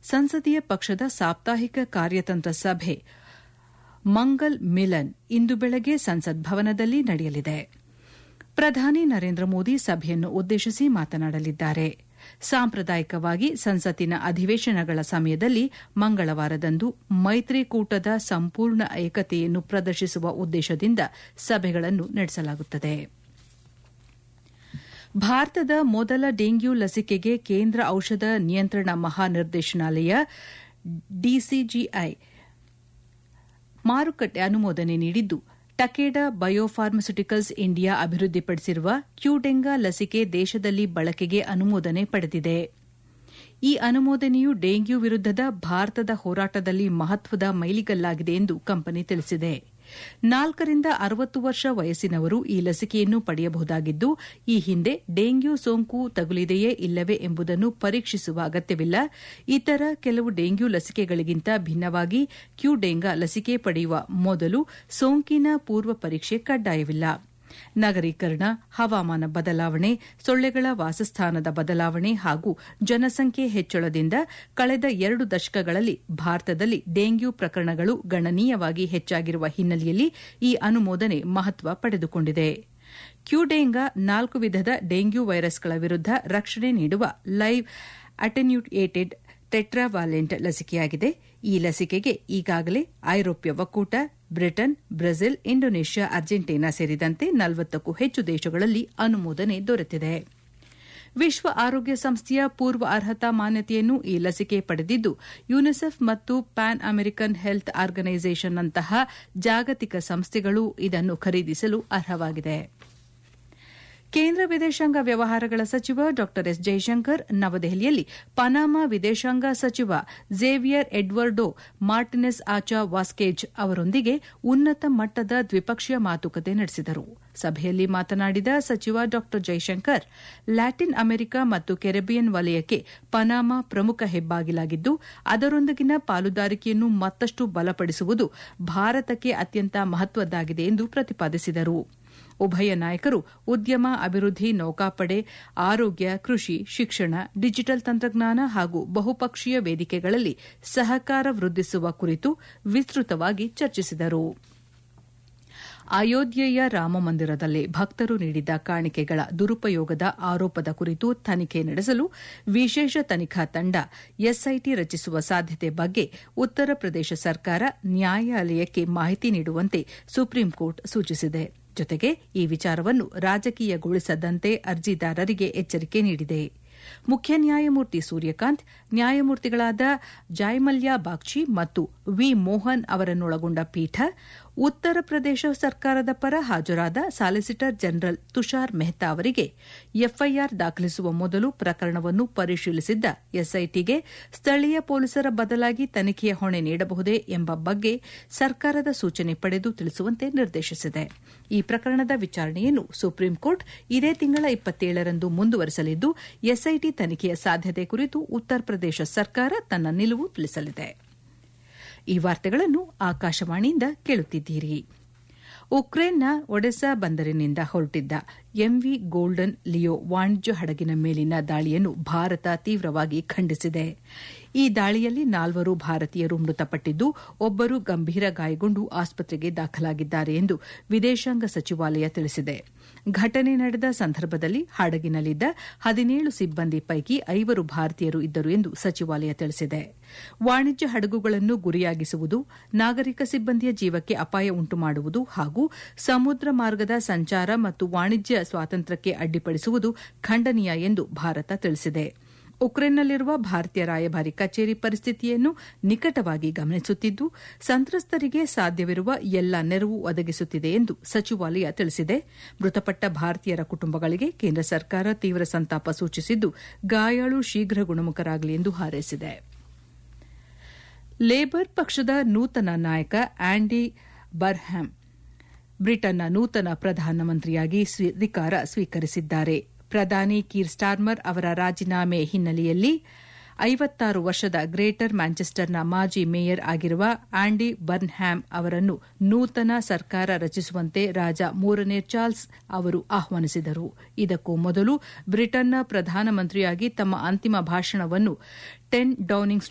ಸಂಸದೀಯ ಪಕ್ಷದ ಸಾಪ್ತಾಹಿಕ ಕಾರ್ಯತಂತ್ರ ಸಭೆ ಮಂಗಲ್ ಮಿಲನ್ ಇಂದು ಬೆಳಗ್ಗೆ ಸಂಸತ್ ಭವನದಲ್ಲಿ ನಡೆಯಲಿದೆ ಪ್ರಧಾನಿ ನರೇಂದ್ರ ಮೋದಿ ಸಭೆಯನ್ನು ಉದ್ದೇಶಿಸಿ ಮಾತನಾಡಲಿದ್ದಾರೆ ಸಾಂಪ್ರದಾಯಿಕವಾಗಿ ಸಂಸತ್ತಿನ ಅಧಿವೇಶನಗಳ ಸಮಯದಲ್ಲಿ ಮಂಗಳವಾರದಂದು ಮೈತ್ರಿಕೂಟದ ಸಂಪೂರ್ಣ ಏಕತೆಯನ್ನು ಪ್ರದರ್ಶಿಸುವ ಉದ್ದೇಶದಿಂದ ಸಭೆಗಳನ್ನು ನಡೆಸಲಾಗುತ್ತದೆ ಭಾರತದ ಮೊದಲ ಡೆಂಗ್ಯೂ ಲಸಿಕೆಗೆ ಕೇಂದ್ರ ಔಷಧ ನಿಯಂತ್ರಣ ಮಹಾನಿರ್ದೇಶನಾಲಯ ಡಿಸಿಜಿಐ ಮಾರುಕಟ್ಟೆ ಅನುಮೋದನೆ ನೀಡಿದ್ದು ಟಕೇಡಾ ಬಯೋಫಾರ್ಮಸ್ಯುಟಿಕಲ್ಸ್ ಇಂಡಿಯಾ ಅಭಿವೃದ್ಧಿಪಡಿಸಿರುವ ಕ್ಯೂಡೆಂಗಾ ಲಸಿಕೆ ದೇಶದಲ್ಲಿ ಬಳಕೆಗೆ ಅನುಮೋದನೆ ಪಡೆದಿದೆ ಈ ಅನುಮೋದನೆಯು ಡೆಂಗ್ಯೂ ವಿರುದ್ದದ ಭಾರತದ ಹೋರಾಟದಲ್ಲಿ ಮಹತ್ವದ ಮೈಲಿಗಲ್ಲಾಗಿದೆ ಎಂದು ಕಂಪನಿ ತಿಳಿಸಿದೆ ನಾಲ್ಕರಿಂದ ಅರವತ್ತು ವರ್ಷ ವಯಸ್ಸಿನವರು ಈ ಲಸಿಕೆಯನ್ನು ಪಡೆಯಬಹುದಾಗಿದ್ದು ಈ ಹಿಂದೆ ಡೆಂಗ್ಯೂ ಸೋಂಕು ತಗುಲಿದೆಯೇ ಇಲ್ಲವೇ ಎಂಬುದನ್ನು ಪರೀಕ್ಷಿಸುವ ಅಗತ್ಯವಿಲ್ಲ ಇತರ ಕೆಲವು ಡೆಂಗ್ಯೂ ಲಸಿಕೆಗಳಿಗಿಂತ ಭಿನ್ನವಾಗಿ ಕ್ಯೂಡೆಂಗಾ ಲಸಿಕೆ ಪಡೆಯುವ ಮೊದಲು ಸೋಂಕಿನ ಪೂರ್ವ ಪರೀಕ್ಷೆ ಕಡ್ಡಾಯವಿಲ್ಲ ನಗರೀಕರಣ ಹವಾಮಾನ ಬದಲಾವಣೆ ಸೊಳ್ಳೆಗಳ ವಾಸಸ್ಥಾನದ ಬದಲಾವಣೆ ಹಾಗೂ ಜನಸಂಖ್ಯೆ ಹೆಚ್ಚಳದಿಂದ ಕಳೆದ ಎರಡು ದಶಕಗಳಲ್ಲಿ ಭಾರತದಲ್ಲಿ ಡೆಂಗ್ಯೂ ಪ್ರಕರಣಗಳು ಗಣನೀಯವಾಗಿ ಹೆಚ್ಚಾಗಿರುವ ಹಿನ್ನೆಲೆಯಲ್ಲಿ ಈ ಅನುಮೋದನೆ ಮಹತ್ವ ಪಡೆದುಕೊಂಡಿದೆ ಕ್ಯೂಡೆಂಗಾ ನಾಲ್ಕು ವಿಧದ ಡೆಂಗ್ಯೂ ವೈರಸ್ಗಳ ವಿರುದ್ದ ರಕ್ಷಣೆ ನೀಡುವ ಲೈವ್ ಅಟೆನ್ಯೂಯೇಟೆಡ್ ಟೆಟ್ರಾವಾಲೆಂಟ್ ಲಸಿಕೆಯಾಗಿದೆ ಈ ಲಸಿಕೆಗೆ ಈಗಾಗಲೇ ಐರೋಪ್ಯ ಒಕ್ಕೂಟ ಬ್ರಿಟನ್ ಬ್ರೆಜಿಲ್ ಇಂಡೋನೇಷ್ಯಾ ಅರ್ಜೆಂಟೀನಾ ಸೇರಿದಂತೆ ನಲವತ್ತಕ್ಕೂ ಹೆಚ್ಚು ದೇಶಗಳಲ್ಲಿ ಅನುಮೋದನೆ ದೊರೆತಿದೆ ವಿಶ್ವ ಆರೋಗ್ಯ ಸಂಸ್ಥೆಯ ಪೂರ್ವ ಅರ್ಹತಾ ಮಾನ್ಯತೆಯನ್ನು ಈ ಲಸಿಕೆ ಪಡೆದಿದ್ದು ಯುನಿಸೆಫ್ ಮತ್ತು ಪ್ಯಾನ್ ಅಮೆರಿಕನ್ ಹೆಲ್ತ್ ಆರ್ಗನೈಸೇಷನ್ನಂತಹ ಜಾಗತಿಕ ಸಂಸ್ಥೆಗಳು ಇದನ್ನು ಖರೀದಿಸಲು ಅರ್ಹವಾಗಿದೆ ಕೇಂದ್ರ ವಿದೇಶಾಂಗ ವ್ಯವಹಾರಗಳ ಸಚಿವ ಡಾ ಎಸ್ ಜೈಶಂಕರ್ ನವದೆಹಲಿಯಲ್ಲಿ ಪನಾಮಾ ವಿದೇಶಾಂಗ ಸಚಿವ ಝೇವಿಯರ್ ಎಡ್ವರ್ಡೋ ಮಾರ್ಟಿನೆಸ್ ಆಚಾ ವಾಸ್ಕೇಜ್ ಅವರೊಂದಿಗೆ ಉನ್ನತ ಮಟ್ಟದ ದ್ವಿಪಕ್ಷೀಯ ಮಾತುಕತೆ ನಡೆಸಿದರು ಸಭೆಯಲ್ಲಿ ಮಾತನಾಡಿದ ಸಚಿವ ಡಾ ಜೈಶಂಕರ್ ಲ್ಯಾಟಿನ್ ಅಮೆರಿಕ ಮತ್ತು ಕೆರೆಬಿಯನ್ ವಲಯಕ್ಕೆ ಪನಾಮಾ ಪ್ರಮುಖ ಹೆಬ್ಬಾಗಿಲಾಗಿದ್ದು ಅದರೊಂದಿಗಿನ ಪಾಲುದಾರಿಕೆಯನ್ನು ಮತ್ತಷ್ಟು ಬಲಪಡಿಸುವುದು ಭಾರತಕ್ಕೆ ಅತ್ಯಂತ ಮಹತ್ವದ್ದಾಗಿದೆ ಎಂದು ಪ್ರತಿಪಾದಿಸಿದರು ಉಭಯ ನಾಯಕರು ಉದ್ಯಮ ಅಭಿವೃದ್ಧಿ ನೌಕಾಪಡೆ ಆರೋಗ್ಯ ಕೃಷಿ ಶಿಕ್ಷಣ ಡಿಜಿಟಲ್ ತಂತ್ರಜ್ಞಾನ ಹಾಗೂ ಬಹುಪಕ್ಷೀಯ ವೇದಿಕೆಗಳಲ್ಲಿ ಸಹಕಾರ ವೃದ್ಧಿಸುವ ಕುರಿತು ವಿಸ್ತೃತವಾಗಿ ಚರ್ಚಿಸಿದರು ಅಯೋಧ್ಯೆಯ ರಾಮಮಂದಿರದಲ್ಲಿ ಭಕ್ತರು ನೀಡಿದ್ದ ಕಾಣಿಕೆಗಳ ದುರುಪಯೋಗದ ಆರೋಪದ ಕುರಿತು ತನಿಖೆ ನಡೆಸಲು ವಿಶೇಷ ತನಿಖಾ ತಂಡ ಎಸ್ಐಟಿ ರಚಿಸುವ ಸಾಧ್ಯತೆ ಬಗ್ಗೆ ಉತ್ತರ ಪ್ರದೇಶ ಸರ್ಕಾರ ನ್ಯಾಯಾಲಯಕ್ಕೆ ಮಾಹಿತಿ ನೀಡುವಂತೆ ಸುಪ್ರೀಂಕೋರ್ಟ್ ಸೂಚಿಸಿದೆ ಜೊತೆಗೆ ಈ ವಿಚಾರವನ್ನು ರಾಜಕೀಯಗೊಳಿಸದಂತೆ ಅರ್ಜಿದಾರರಿಗೆ ಎಚ್ಚರಿಕೆ ನೀಡಿದೆ ಮುಖ್ಯ ನ್ಯಾಯಮೂರ್ತಿ ಸೂರ್ಯಕಾಂತ್ ನ್ಯಾಯಮೂರ್ತಿಗಳಾದ ಜಾಯ್ಮಲ್ಯ ಬಾಗ್ಚಿ ಮತ್ತು ವಿ ಮೋಹನ್ ಅವರನ್ನೊಳಗೊಂಡ ಪೀಠ ಉತ್ತರ ಪ್ರದೇಶ ಸರ್ಕಾರದ ಪರ ಹಾಜರಾದ ಸಾಲಿಸಿಟರ್ ಜನರಲ್ ತುಷಾರ್ ಮೆಹ್ತಾ ಅವರಿಗೆ ಎಫ್ಐಆರ್ ದಾಖಲಿಸುವ ಮೊದಲು ಪ್ರಕರಣವನ್ನು ಪರಿಶೀಲಿಸಿದ್ದ ಎಸ್ಐಟಿಗೆ ಸ್ಥಳೀಯ ಪೊಲೀಸರ ಬದಲಾಗಿ ತನಿಖೆಯ ಹೊಣೆ ನೀಡಬಹುದೇ ಎಂಬ ಬಗ್ಗೆ ಸರ್ಕಾರದ ಸೂಚನೆ ಪಡೆದು ತಿಳಿಸುವಂತೆ ನಿರ್ದೇಶಿಸಿದೆ ಈ ಪ್ರಕರಣದ ವಿಚಾರಣೆಯನ್ನು ಸುಪ್ರೀಂಕೋರ್ಟ್ ಇದೇ ತಿಂಗಳ ಇಪ್ಪತ್ತೇಳರಂದು ಮುಂದುವರೆಸಲಿದ್ದು ಎಸ್ಐಟಿ ತನಿಖೆಯ ಸಾಧ್ಯತೆ ಕುರಿತು ಉತ್ತರ ಪ್ರದೇಶ ಸರ್ಕಾರ ತನ್ನ ನಿಲುವು ತಿಳಿಸಲಿದೆ ಈ ವಾರ್ತೆಗಳನ್ನು ಆಕಾಶವಾಣಿಯಿಂದ ಕೇಳುತ್ತಿದ್ದೀರಿ ಉಕ್ರೇನ್ನ ಒಡೆಸಾ ಬಂದರಿನಿಂದ ಹೊರಟಿದ್ದ ಎಂವಿ ಗೋಲ್ಡನ್ ಲಿಯೋ ವಾಣಿಜ್ಯ ಹಡಗಿನ ಮೇಲಿನ ದಾಳಿಯನ್ನು ಭಾರತ ತೀವ್ರವಾಗಿ ಖಂಡಿಸಿದೆ ಈ ದಾಳಿಯಲ್ಲಿ ನಾಲ್ವರು ಭಾರತೀಯರು ಮೃತಪಟ್ಟಿದ್ದು ಒಬ್ಬರು ಗಂಭೀರ ಗಾಯಗೊಂಡು ಆಸ್ಪತ್ರೆಗೆ ದಾಖಲಾಗಿದ್ದಾರೆ ಎಂದು ವಿದೇಶಾಂಗ ಸಚಿವಾಲಯ ತಿಳಿಸಿದೆ ಘಟನೆ ನಡೆದ ಸಂದರ್ಭದಲ್ಲಿ ಹಡಗಿನಲ್ಲಿದ್ದ ಹದಿನೇಳು ಸಿಬ್ಬಂದಿ ಪೈಕಿ ಐವರು ಭಾರತೀಯರು ಇದ್ದರು ಎಂದು ಸಚಿವಾಲಯ ತಿಳಿಸಿದೆ ವಾಣಿಜ್ಯ ಹಡಗುಗಳನ್ನು ಗುರಿಯಾಗಿಸುವುದು ನಾಗರಿಕ ಸಿಬ್ಬಂದಿಯ ಜೀವಕ್ಕೆ ಅಪಾಯ ಉಂಟುಮಾಡುವುದು ಹಾಗೂ ಸಮುದ್ರ ಮಾರ್ಗದ ಸಂಚಾರ ಮತ್ತು ವಾಣಿಜ್ಯ ಸ್ವಾತಂತ್ರ್ಯಕ್ಕೆ ಅಡ್ಡಿಪಡಿಸುವುದು ಖಂಡನೀಯ ಎಂದು ಭಾರತ ತಿಳಿಸಿದೆ ಉಕ್ರೇನ್ನಲ್ಲಿರುವ ಭಾರತೀಯ ರಾಯಭಾರಿ ಕಚೇರಿ ಪರಿಸ್ಥಿತಿಯನ್ನು ನಿಕಟವಾಗಿ ಗಮನಿಸುತ್ತಿದ್ದು ಸಂತ್ರಸ್ತರಿಗೆ ಸಾಧ್ಯವಿರುವ ಎಲ್ಲ ನೆರವು ಒದಗಿಸುತ್ತಿದೆ ಎಂದು ಸಚಿವಾಲಯ ತಿಳಿಸಿದೆ ಮೃತಪಟ್ಟ ಭಾರತೀಯರ ಕುಟುಂಬಗಳಿಗೆ ಕೇಂದ್ರ ಸರ್ಕಾರ ತೀವ್ರ ಸಂತಾಪ ಸೂಚಿಸಿದ್ದು ಗಾಯಾಳು ಶೀಘ್ರ ಗುಣಮುಖರಾಗಲಿ ಎಂದು ಹಾರೈಸಿದೆ ಲೇಬರ್ ಪಕ್ಷದ ನೂತನ ನಾಯಕ ಆಂಡಿ ಬರ್ಹ್ಯಾಮ್ ಬ್ರಿಟನ್ನ ನೂತನ ಪ್ರಧಾನಮಂತ್ರಿಯಾಗಿ ಅಧಿಕಾರ ಸ್ವೀಕರಿಸಿದ್ದಾರೆ ಪ್ರಧಾನಿ ಕೀರ್ ಸ್ಟಾರ್ಮರ್ ಅವರ ರಾಜೀನಾಮೆ ಹಿನ್ನೆಲೆಯಲ್ಲಿ ಐವತ್ತಾರು ವರ್ಷದ ಗ್ರೇಟರ್ ಮ್ಯಾಂಚೆಸ್ಟರ್ನ ಮಾಜಿ ಮೇಯರ್ ಆಗಿರುವ ಆಂಡಿ ಬರ್ನ್ಹ್ಯಾಮ್ ಅವರನ್ನು ನೂತನ ಸರ್ಕಾರ ರಚಿಸುವಂತೆ ರಾಜ ಮೂರನೇ ಚಾರ್ಲ್ಸ್ ಅವರು ಆಹ್ವಾನಿಸಿದರು ಇದಕ್ಕೂ ಮೊದಲು ಬ್ರಿಟನ್ನ ಪ್ರಧಾನಮಂತ್ರಿಯಾಗಿ ತಮ್ಮ ಅಂತಿಮ ಭಾಷಣವನ್ನು ಟೆನ್ ಡೌನಿಂಗ್